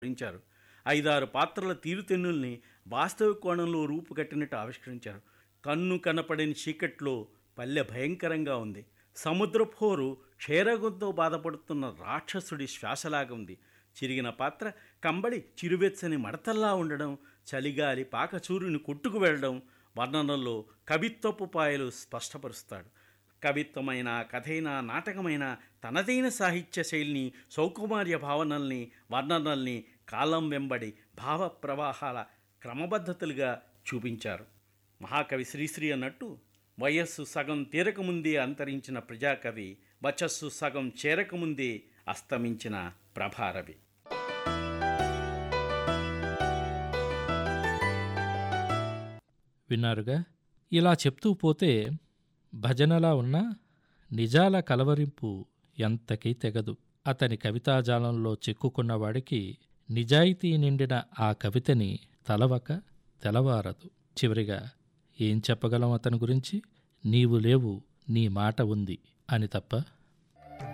వివరించారు ఐదారు పాత్రల తీరుతెన్నుల్ని వాస్తవ కోణంలో రూపుకట్టినట్టు ఆవిష్కరించారు కన్ను కనపడని చీకట్లో పల్లె భయంకరంగా ఉంది సముద్రపోరు క్షేరగంతో బాధపడుతున్న రాక్షసుడి శ్వాసలాగా ఉంది చిరిగిన పాత్ర కంబడి చిరువెచ్చని మడతల్లా ఉండడం చలిగాలి పాకచూరుని కొట్టుకు వెళ్ళడం వర్ణనల్లో కవిత్వపు పాయలు స్పష్టపరుస్తాడు కవిత్వమైన కథైన నాటకమైన తనదైన సాహిత్య శైలిని సౌకుమార్య భావనల్ని వర్ణనల్ని కాలం వెంబడి భావ ప్రవాహాల క్రమబద్ధతలుగా చూపించారు మహాకవి శ్రీశ్రీ అన్నట్టు వయస్సు సగం తీరకముందే అంతరించిన ప్రజాకవి వచస్సు సగం చేరకముందే అస్తమించిన ప్రభారవి విన్నారుగా ఇలా చెప్తూ పోతే భజనలా ఉన్న నిజాల కలవరింపు ఎంతకీ తెగదు అతని కవితాజాలంలో చిక్కుకున్నవాడికి నిజాయితీ నిండిన ఆ కవితని తలవక తెలవారదు చివరిగా ఏం చెప్పగలం అతని గురించి నీవు లేవు నీ మాట ఉంది అని తప్ప